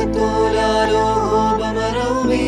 شبهتولالو بمرومي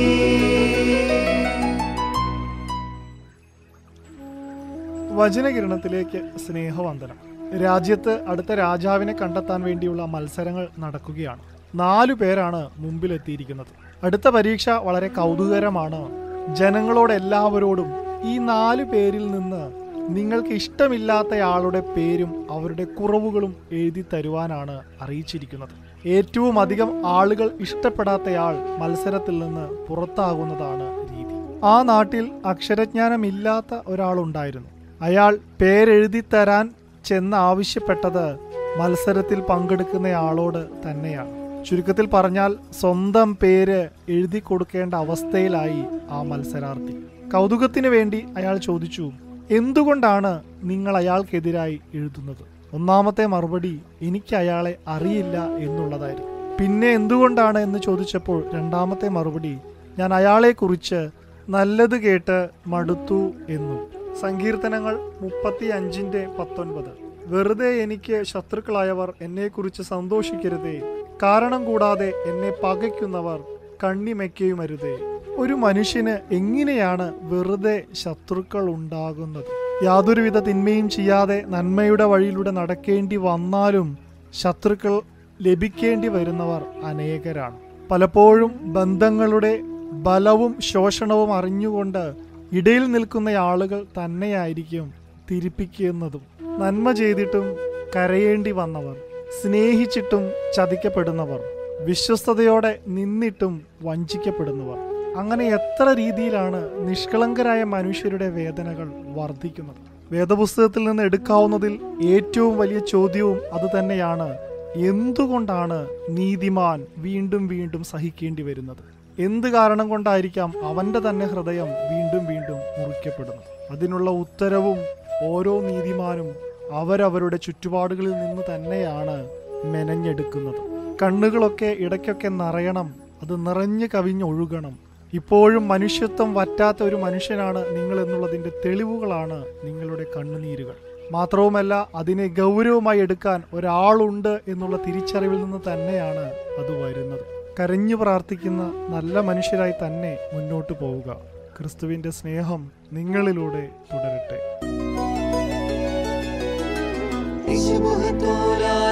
വചനകിരണത്തിലേക്ക് സ്നേഹവന്ദനം രാജ്യത്ത് അടുത്ത രാജാവിനെ കണ്ടെത്താൻ വേണ്ടിയുള്ള മത്സരങ്ങൾ നടക്കുകയാണ് നാലു പേരാണ് മുമ്പിലെത്തിയിരിക്കുന്നത് അടുത്ത പരീക്ഷ വളരെ കൗതുകരമാണ് ജനങ്ങളോട് എല്ലാവരോടും ഈ നാലു പേരിൽ നിന്ന് നിങ്ങൾക്ക് ഇഷ്ടമില്ലാത്തയാളുടെ പേരും അവരുടെ കുറവുകളും എഴുതി തരുവാനാണ് അറിയിച്ചിരിക്കുന്നത് ഏറ്റവും അധികം ആളുകൾ ഇഷ്ടപ്പെടാത്തയാൾ മത്സരത്തിൽ നിന്ന് പുറത്താകുന്നതാണ് രീതി ആ നാട്ടിൽ അക്ഷരജ്ഞാനമില്ലാത്ത ഒരാളുണ്ടായിരുന്നു അയാൾ പേരെഴുതി തരാൻ ചെന്ന് ആവശ്യപ്പെട്ടത് മത്സരത്തിൽ പങ്കെടുക്കുന്നയാളോട് തന്നെയാണ് ചുരുക്കത്തിൽ പറഞ്ഞാൽ സ്വന്തം പേര് എഴുതി കൊടുക്കേണ്ട അവസ്ഥയിലായി ആ മത്സരാർത്ഥി കൗതുകത്തിന് വേണ്ടി അയാൾ ചോദിച്ചു എന്തുകൊണ്ടാണ് നിങ്ങൾ അയാൾക്കെതിരായി എഴുതുന്നത് ഒന്നാമത്തെ മറുപടി എനിക്ക് അയാളെ അറിയില്ല എന്നുള്ളതായിരുന്നു പിന്നെ എന്തുകൊണ്ടാണ് എന്ന് ചോദിച്ചപ്പോൾ രണ്ടാമത്തെ മറുപടി ഞാൻ അയാളെക്കുറിച്ച് നല്ലത് കേട്ട് മടുത്തു എന്നും സങ്കീർത്തനങ്ങൾ മുപ്പത്തി അഞ്ചിന്റെ പത്തൊൻപത് വെറുതെ എനിക്ക് ശത്രുക്കളായവർ എന്നെക്കുറിച്ച് സന്തോഷിക്കരുതേ കാരണം കൂടാതെ എന്നെ പകയ്ക്കുന്നവർ കണ്ണിമയ്ക്കയുമരുതേ ഒരു മനുഷ്യന് എങ്ങനെയാണ് വെറുതെ ശത്രുക്കൾ ഉണ്ടാകുന്നത് യാതൊരുവിധ തിന്മയും ചെയ്യാതെ നന്മയുടെ വഴിയിലൂടെ നടക്കേണ്ടി വന്നാലും ശത്രുക്കൾ ലഭിക്കേണ്ടി വരുന്നവർ അനേകരാണ് പലപ്പോഴും ബന്ധങ്ങളുടെ ബലവും ശോഷണവും അറിഞ്ഞുകൊണ്ട് ഇടയിൽ നിൽക്കുന്ന ആളുകൾ തന്നെയായിരിക്കും തിരിപ്പിക്കുന്നതും നന്മ ചെയ്തിട്ടും കരയേണ്ടി വന്നവർ സ്നേഹിച്ചിട്ടും ചതിക്കപ്പെടുന്നവർ വിശ്വസ്തയോടെ നിന്നിട്ടും വഞ്ചിക്കപ്പെടുന്നവർ അങ്ങനെ എത്ര രീതിയിലാണ് നിഷ്കളങ്കരായ മനുഷ്യരുടെ വേദനകൾ വർദ്ധിക്കുന്നത് വേദപുസ്തകത്തിൽ നിന്ന് എടുക്കാവുന്നതിൽ ഏറ്റവും വലിയ ചോദ്യവും അതുതന്നെയാണ് എന്തുകൊണ്ടാണ് നീതിമാൻ വീണ്ടും വീണ്ടും സഹിക്കേണ്ടി വരുന്നത് എന്ത് കാരണം കൊണ്ടായിരിക്കാം അവന്റെ തന്നെ ഹൃദയം വീണ്ടും വീണ്ടും മുറിക്കപ്പെടുന്നത് അതിനുള്ള ഉത്തരവും ഓരോ നീതിമാനും അവരവരുടെ ചുറ്റുപാടുകളിൽ നിന്ന് തന്നെയാണ് മെനഞ്ഞെടുക്കുന്നത് കണ്ണുകളൊക്കെ ഇടയ്ക്കൊക്കെ നിറയണം അത് നിറഞ്ഞു കവിഞ്ഞൊഴുകണം ഇപ്പോഴും മനുഷ്യത്വം വറ്റാത്ത ഒരു മനുഷ്യനാണ് നിങ്ങൾ എന്നുള്ളതിന്റെ തെളിവുകളാണ് നിങ്ങളുടെ കണ്ണുനീരുകൾ മാത്രവുമല്ല അതിനെ ഗൗരവമായി എടുക്കാൻ ഒരാളുണ്ട് എന്നുള്ള തിരിച്ചറിവിൽ നിന്ന് തന്നെയാണ് അത് വരുന്നത് കരഞ്ഞു പ്രാർത്ഥിക്കുന്ന നല്ല മനുഷ്യരായി തന്നെ മുന്നോട്ട് പോവുക ക്രിസ്തുവിന്റെ സ്നേഹം നിങ്ങളിലൂടെ തുടരട്ടെ شبهتولالو